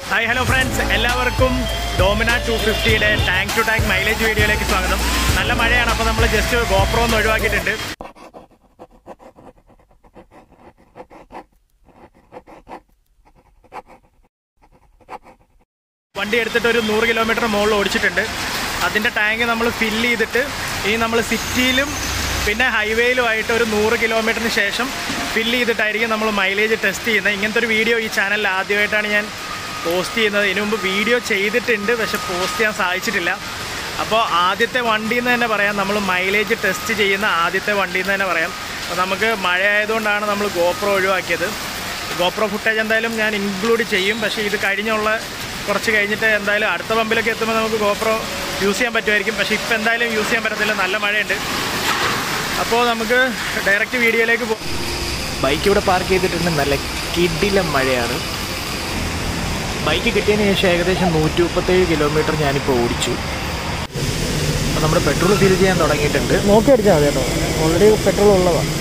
hi hello friends എല്ലാവർക്കും Dominar two ഫിഫ്റ്റിയുടെ tank to tank mileage വീഡിയോയിലേക്ക് സ്വാഗതം നല്ല മഴയാണ് അപ്പോൾ നമ്മൾ ജസ്റ്റ് ഗോപ്രോ ഒന്ന് ഒഴിവാക്കിയിട്ടുണ്ട് വണ്ടി എടുത്തിട്ട് ഒരു നൂറ് കിലോമീറ്റർ മുകളിൽ ഓടിച്ചിട്ടുണ്ട് അതിൻ്റെ ടാങ്ക് നമ്മൾ ഫില്ല് ചെയ്തിട്ട് ഈ നമ്മൾ സിറ്റിയിലും പിന്നെ ഹൈവേയിലുമായിട്ട് ഒരു നൂറ് കിലോമീറ്ററിന് ശേഷം ഫില്ല് ചെയ്തിട്ടായിരിക്കും നമ്മൾ മൈലേജ് ടെസ്റ്റ് ചെയ്യുന്നത് ഇങ്ങനത്തെ ഒരു വീഡിയോ ഈ ചാനലിൽ ആദ്യമായിട്ടാണ് ഞാൻ പോസ്റ്റ് ചെയ്യുന്നത് ഇതിനു മുമ്പ് വീഡിയോ ചെയ്തിട്ടുണ്ട് പക്ഷെ പോസ്റ്റ് ചെയ്യാൻ സാധിച്ചിട്ടില്ല അപ്പോൾ ആദ്യത്തെ വണ്ടി എന്ന് തന്നെ പറയാം നമ്മൾ മൈലേജ് ടെസ്റ്റ് ചെയ്യുന്ന ആദ്യത്തെ വണ്ടി എന്ന് തന്നെ പറയാം അപ്പോൾ നമുക്ക് മഴ ആയതുകൊണ്ടാണ് നമ്മൾ ഗോപ്രോ ഒഴിവാക്കിയത് ഗോപ്രോ ഫുട്ടേജ് എന്തായാലും ഞാൻ ഇൻക്ലൂഡ് ചെയ്യും പക്ഷേ ഇത് കഴിഞ്ഞുള്ള കുറച്ച് കഴിഞ്ഞിട്ട് എന്തായാലും അടുത്ത പമ്പിലൊക്കെ എത്തുമ്പോൾ നമുക്ക് ഗോപ്രോ യൂസ് ചെയ്യാൻ പറ്റുമായിരിക്കും പക്ഷേ ഇപ്പോൾ എന്തായാലും യൂസ് ചെയ്യാൻ പറ്റത്തില്ല നല്ല മഴയുണ്ട് അപ്പോൾ നമുക്ക് ഡയറക്റ്റ് വീഡിയോയിലേക്ക് പോകും ബൈക്ക് ഇവിടെ പാർക്ക് ചെയ്തിട്ടുണ്ട് നല്ല കിടിലം മഴയാണ് ബൈക്ക് കിട്ടിയതിന് ശേഷം ഏകദേശം നൂറ്റി മുപ്പത്തേഴ് കിലോമീറ്റർ ഞാനിപ്പോൾ ഓടിച്ചു അപ്പോൾ നമ്മുടെ പെട്രോൾ ഫിൽ ചെയ്യാൻ തുടങ്ങിയിട്ടുണ്ട് നോക്കി അടിച്ചാൽ മതി കേട്ടോ ഓൾറെഡി പെട്രോൾ ഉള്ളതാണ്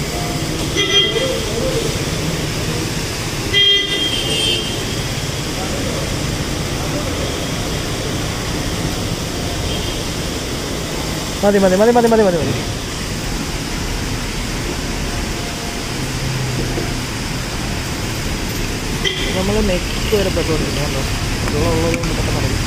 മതി മതി മതി മതി മതി മതി മതി നമ്മൾ നെക്സ്റ്റ് വരെ പെട്രോൾ കണ്ടോ വെള്ളം ഉള്ളതുകൊണ്ട് പെട്ടെന്ന് നടക്കും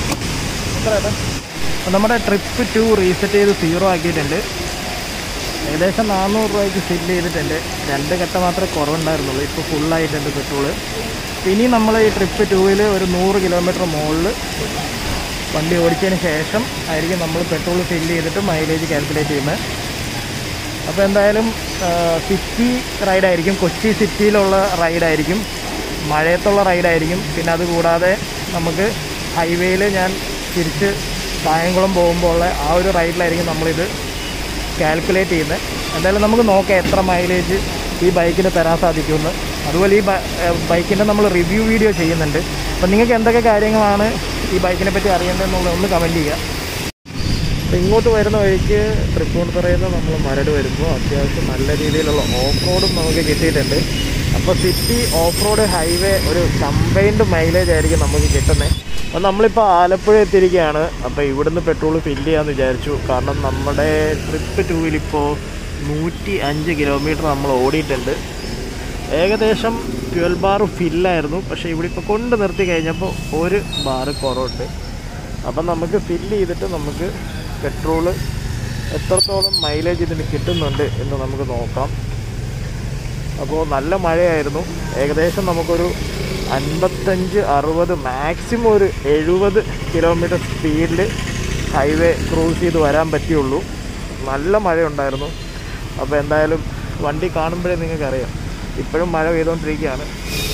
അപ്പോൾ നമ്മുടെ ട്രിപ്പ് ടു റീസെറ്റ് ചെയ്ത് സീറോ ആക്കിയിട്ടുണ്ട് ഏകദേശം നാനൂറ് രൂപയ്ക്ക് ഫില്ല് ചെയ്തിട്ടുണ്ട് രണ്ട് ഘട്ടം മാത്രമേ കുറവുണ്ടായിരുന്നുള്ളൂ ഇപ്പോൾ ഫുള്ളായിട്ടുണ്ട് പെട്രോള് ഇനി നമ്മൾ ഈ ട്രിപ്പ് ടൂവിൽ ഒരു നൂറ് കിലോമീറ്റർ മുകളിൽ വണ്ടി ഓടിച്ചതിന് ശേഷം ആയിരിക്കും നമ്മൾ പെട്രോൾ ഫില്ല് ചെയ്തിട്ട് മൈലേജ് കാൽക്കുലേറ്റ് ചെയ്യുന്നത് അപ്പോൾ എന്തായാലും സിറ്റി റൈഡായിരിക്കും കൊച്ചി സിറ്റിയിലുള്ള റൈഡായിരിക്കും മഴയത്തുള്ള റൈഡായിരിക്കും പിന്നെ അതുകൂടാതെ നമുക്ക് ഹൈവേയിൽ ഞാൻ തിരിച്ച് കായംകുളം പോകുമ്പോൾ ഉള്ള ആ ഒരു റൈഡിലായിരിക്കും നമ്മളിത് കാൽക്കുലേറ്റ് ചെയ്യുന്നത് എന്തായാലും നമുക്ക് നോക്കാം എത്ര മൈലേജ് ഈ ബൈക്കിന് തരാൻ സാധിക്കുമെന്ന് അതുപോലെ ഈ ബൈക്കിൻ്റെ നമ്മൾ റിവ്യൂ വീഡിയോ ചെയ്യുന്നുണ്ട് അപ്പോൾ നിങ്ങൾക്ക് എന്തൊക്കെ കാര്യങ്ങളാണ് ഈ ബൈക്കിനെ പറ്റി അറിയേണ്ടതെന്നുള്ളത് ഒന്ന് കമൻറ്റ് ചെയ്യുക അപ്പോൾ ഇങ്ങോട്ട് വരുന്ന വഴിക്ക് തൃപ്പൂണിത്തുറയിൽ നിന്ന് നമ്മൾ മരട് വരുമ്പോൾ അത്യാവശ്യം നല്ല രീതിയിലുള്ള ഓഫ് റോഡും നമുക്ക് കിട്ടിയിട്ടുണ്ട് അപ്പോൾ സിറ്റി ഓഫ് റോഡ് ഹൈവേ ഒരു കമ്പൈൻഡ് മൈലേജ് ആയിരിക്കും നമുക്ക് കിട്ടുന്നത് അപ്പോൾ നമ്മളിപ്പോൾ ആലപ്പുഴ എത്തിയിരിക്കുകയാണ് അപ്പോൾ ഇവിടുന്ന് പെട്രോൾ ഫില്ല് ചെയ്യാമെന്ന് വിചാരിച്ചു കാരണം നമ്മുടെ ട്രിപ്പ് ടൂവിലിപ്പോൾ നൂറ്റി അഞ്ച് കിലോമീറ്റർ നമ്മൾ ഓടിയിട്ടുണ്ട് ഏകദേശം ട്വൽവ് ബാർ ഫില്ലായിരുന്നു പക്ഷേ ഇവിടെ ഇപ്പോൾ കൊണ്ട് നിർത്തി കഴിഞ്ഞപ്പോൾ ഒരു ബാറ് കുറവുണ്ട് അപ്പം നമുക്ക് ഫില്ല് ചെയ്തിട്ട് നമുക്ക് പെട്രോള് എത്രത്തോളം മൈലേജ് ഇതിന് കിട്ടുന്നുണ്ട് എന്ന് നമുക്ക് നോക്കാം അപ്പോൾ നല്ല മഴയായിരുന്നു ഏകദേശം നമുക്കൊരു അൻപത്തഞ്ച് അറുപത് മാക്സിമം ഒരു എഴുപത് കിലോമീറ്റർ സ്പീഡിൽ ഹൈവേ ക്രൂസ് ചെയ്ത് വരാൻ പറ്റിയുള്ളൂ നല്ല മഴയുണ്ടായിരുന്നു അപ്പോൾ എന്തായാലും വണ്ടി കാണുമ്പോഴേ നിങ്ങൾക്കറിയാം ഇപ്പോഴും മഴ പെയ്തുകൊണ്ടിരിക്കുകയാണ്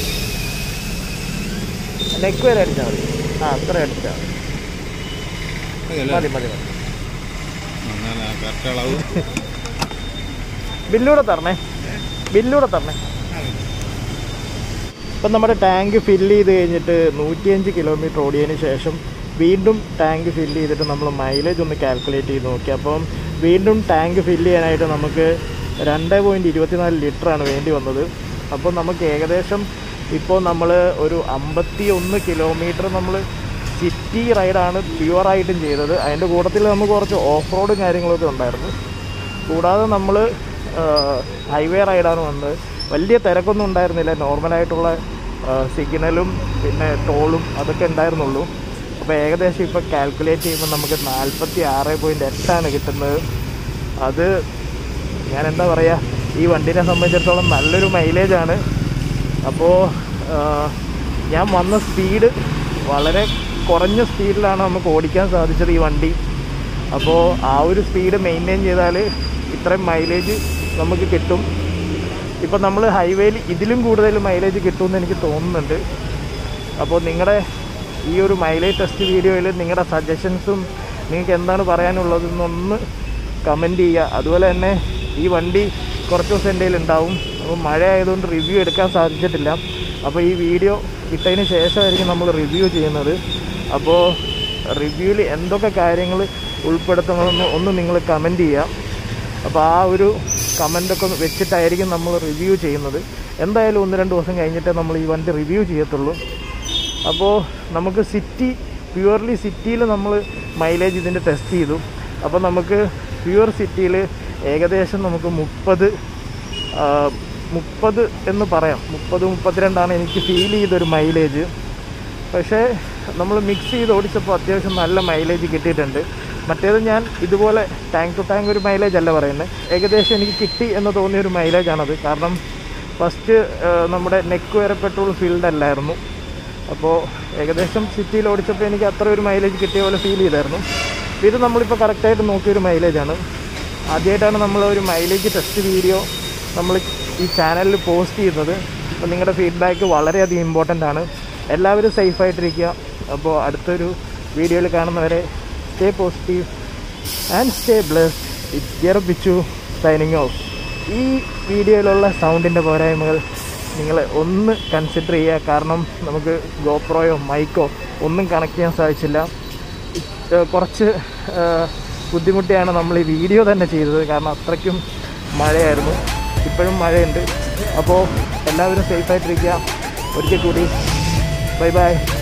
നെക്ക് വരെ അടിച്ചാൽ മതി ആ അത്ര അടിച്ചാൽ മതി മതി മതി മതി കറക്റ്റ് അളവ് ബില്ലൂടെ തരണേ ബില്ലൂടെ തരണേ ഇപ്പം നമ്മുടെ ടാങ്ക് ഫില്ല് ചെയ്ത് കഴിഞ്ഞിട്ട് നൂറ്റിയഞ്ച് കിലോമീറ്റർ ഓടിയതിന് ശേഷം വീണ്ടും ടാങ്ക് ഫില്ല് ചെയ്തിട്ട് നമ്മൾ മൈലേജ് ഒന്ന് കാൽക്കുലേറ്റ് ചെയ്ത് നോക്കി അപ്പം വീണ്ടും ടാങ്ക് ഫില്ല് ചെയ്യാനായിട്ട് നമുക്ക് രണ്ട് പോയിൻറ്റ് ഇരുപത്തിനാല് ലിറ്ററാണ് വേണ്ടി വന്നത് അപ്പോൾ നമുക്ക് ഏകദേശം ഇപ്പോൾ നമ്മൾ ഒരു അമ്പത്തി ഒന്ന് കിലോമീറ്റർ നമ്മൾ സിറ്റി റൈഡാണ് പ്യുവറായിട്ടും ചെയ്തത് അതിൻ്റെ കൂട്ടത്തിൽ നമുക്ക് കുറച്ച് ഓഫ് റോഡും കാര്യങ്ങളൊക്കെ ഉണ്ടായിരുന്നു കൂടാതെ നമ്മൾ ഹൈവേ റൈഡാണ് വന്നത് വലിയ തിരക്കൊന്നും ഉണ്ടായിരുന്നില്ല നോർമലായിട്ടുള്ള സിഗ്നലും പിന്നെ ടോളും അതൊക്കെ ഉണ്ടായിരുന്നുള്ളൂ അപ്പോൾ ഏകദേശം ഇപ്പോൾ കാൽക്കുലേറ്റ് ചെയ്യുമ്പോൾ നമുക്ക് നാൽപ്പത്തി ആറ് പോയിൻറ്റ് എട്ടാണ് കിട്ടുന്നത് അത് ഞാൻ എന്താ പറയുക ഈ വണ്ടീനെ സംബന്ധിച്ചിടത്തോളം നല്ലൊരു മൈലേജാണ് അപ്പോൾ ഞാൻ വന്ന സ്പീഡ് വളരെ കുറഞ്ഞ സ്പീഡിലാണ് നമുക്ക് ഓടിക്കാൻ സാധിച്ചത് ഈ വണ്ടി അപ്പോൾ ആ ഒരു സ്പീഡ് മെയിൻറ്റെയിൻ ചെയ്താൽ ഇത്രയും മൈലേജ് നമുക്ക് കിട്ടും ഇപ്പം നമ്മൾ ഹൈവേയിൽ ഇതിലും കൂടുതൽ മൈലേജ് കിട്ടുമെന്ന് എനിക്ക് തോന്നുന്നുണ്ട് അപ്പോൾ നിങ്ങളുടെ ഈ ഒരു മൈലേജ് ടെസ്റ്റ് വീഡിയോയിൽ നിങ്ങളുടെ സജഷൻസും നിങ്ങൾക്ക് എന്താണ് പറയാനുള്ളതെന്നൊന്ന് കമൻറ്റ് ചെയ്യുക അതുപോലെ തന്നെ ഈ വണ്ടി കുറച്ച് ദിവസം എൻ്റെ ഉണ്ടാവും അപ്പോൾ മഴ ആയതുകൊണ്ട് റിവ്യൂ എടുക്കാൻ സാധിച്ചിട്ടില്ല അപ്പോൾ ഈ വീഡിയോ ഇട്ടതിന് ശേഷമായിരിക്കും നമ്മൾ റിവ്യൂ ചെയ്യുന്നത് അപ്പോൾ റിവ്യൂവിൽ എന്തൊക്കെ കാര്യങ്ങൾ ഉൾപ്പെടുത്തണമെന്ന് ഒന്ന് നിങ്ങൾ കമൻറ്റ് ചെയ്യുക അപ്പോൾ ആ ഒരു കമൻ്റൊക്കെ വെച്ചിട്ടായിരിക്കും നമ്മൾ റിവ്യൂ ചെയ്യുന്നത് എന്തായാലും ഒന്ന് രണ്ട് ദിവസം കഴിഞ്ഞിട്ടേ നമ്മൾ ഈ വണ്ടി റിവ്യൂ ചെയ്യത്തുള്ളൂ അപ്പോൾ നമുക്ക് സിറ്റി പ്യുവർലി സിറ്റിയിൽ നമ്മൾ മൈലേജ് ഇതിൻ്റെ ടെസ്റ്റ് ചെയ്തു അപ്പോൾ നമുക്ക് പ്യുവർ സിറ്റിയിൽ ഏകദേശം നമുക്ക് മുപ്പത് മുപ്പത് എന്ന് പറയാം മുപ്പത് മുപ്പത്തിരണ്ടാണ് എനിക്ക് ഫീൽ ചെയ്തൊരു മൈലേജ് പക്ഷേ നമ്മൾ മിക്സ് ചെയ്ത് ഓടിച്ചപ്പോൾ അത്യാവശ്യം നല്ല മൈലേജ് കിട്ടിയിട്ടുണ്ട് മറ്റേത് ഞാൻ ഇതുപോലെ ടാങ്ക് ടു ടാങ്ക് ഒരു മൈലേജ് അല്ല പറയുന്നത് ഏകദേശം എനിക്ക് കിട്ടി എന്ന് തോന്നിയ ഒരു മൈലേജാണത് കാരണം ഫസ്റ്റ് നമ്മുടെ നെക്ക് വരെ പെട്രോൾ ഫീൽഡ് അല്ലായിരുന്നു അപ്പോൾ ഏകദേശം സിറ്റിയിൽ ഓടിച്ചപ്പോൾ എനിക്ക് അത്ര ഒരു മൈലേജ് കിട്ടിയ പോലെ ഫീൽ ചെയ്തായിരുന്നു ഇത് നമ്മളിപ്പോൾ കറക്റ്റായിട്ട് നോക്കിയൊരു മൈലേജാണ് ആദ്യമായിട്ടാണ് നമ്മൾ ഒരു മൈലേജ് ടെസ്റ്റ് വീഡിയോ നമ്മൾ ഈ ചാനലിൽ പോസ്റ്റ് ചെയ്യുന്നത് അപ്പോൾ നിങ്ങളുടെ ഫീഡ്ബാക്ക് വളരെയധികം ഇമ്പോർട്ടൻ്റ് ആണ് എല്ലാവരും സേഫായിട്ടിരിക്കുക അപ്പോൾ അടുത്തൊരു വീഡിയോയിൽ കാണുന്നവരെ stay positive and stay bless it gear Bichu signing off ഈ വീഡിയോയിലുള്ള സൗണ്ടിൻ്റെ പോരായ്മകൾ നിങ്ങൾ ഒന്ന് കൺസിഡർ ചെയ്യുക കാരണം നമുക്ക് ഗോപ്രോയോ മൈക്കോ ഒന്നും കണക്ട് ചെയ്യാൻ സാധിച്ചില്ല ഏഹ് കുറച്ച് ഏഹ് ബുദ്ധിമുട്ടിയാണ് നമ്മൾ ഈ വീഡിയോ തന്നെ ചെയ്തത് കാരണം അത്രയ്ക്കും മഴയായിരുന്നു ഇപ്പോഴും മഴയുണ്ട് അപ്പോൾ എല്ലാവരും സേഫായിട്ടിരിക്കുക ഒരിക്കൽ കൂടി ബൈ ബൈ